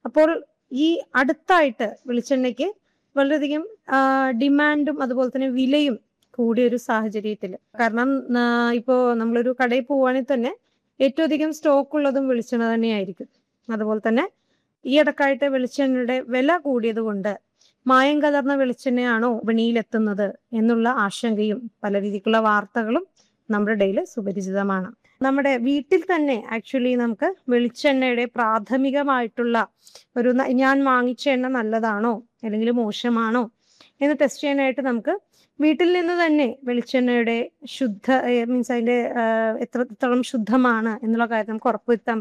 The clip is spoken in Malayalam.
അപ്പോൾ ഈ അടുത്തായിട്ട് വെളിച്ചെണ്ണയ്ക്ക് വളരെയധികം ആ, ഡിമാൻഡും അതുപോലെ തന്നെ വിലയും കൂടിയ ഒരു സാഹചര്യത്തിൽ കാരണം ആ, ഇപ്പോ നമ്മളൊരു കടയിൽ പോവുകയാണെങ്കിൽ തന്നെ ഏറ്റവും അധികം സ്റ്റോക്ക് ഉള്ളതും വെളിച്ചെണ്ണ തന്നെയായിരിക്കും അതുപോലെ തന്നെ ഈ ഇടക്കായിട്ട് വെളിച്ചെണ്ണയുടെ വില കൂടിയത് കൊണ്ട് മായം കലർന്ന വെളിച്ചെണ്ണയാണോ വിപണിയിലെത്തുന്നത് എന്നുള്ള ആശങ്കയും പല രീതിക്കുള്ള വാർത്തകളും നമ്മുടെ ഇടയിൽ സുപരിചിതമാണ് നമ്മുടെ വീട്ടിൽ തന്നെ ആക്ച്വലി നമുക്ക് വെളിച്ചെണ്ണയുടെ പ്രാഥമികമായിട്ടുള്ള ഒരു ന- ഞാൻ വാങ്ങിച്ച എണ്ണ നല്ലതാണോ അല്ലെങ്കിൽ മോശമാണോ എന്ന് ടെസ്റ്റ് ചെയ്യാനായിട്ട് നമുക്ക് വീട്ടിൽ നിന്ന് തന്നെ വെളിച്ചെണ്ണയുടെ ശുദ്ധ മീൻസ് അതിന്റെ ആ, എത്രത്തോളം ശുദ്ധമാണ് എന്നുള്ള കാര്യം നമുക്ക് ഉറപ്പുവരുത്താൻ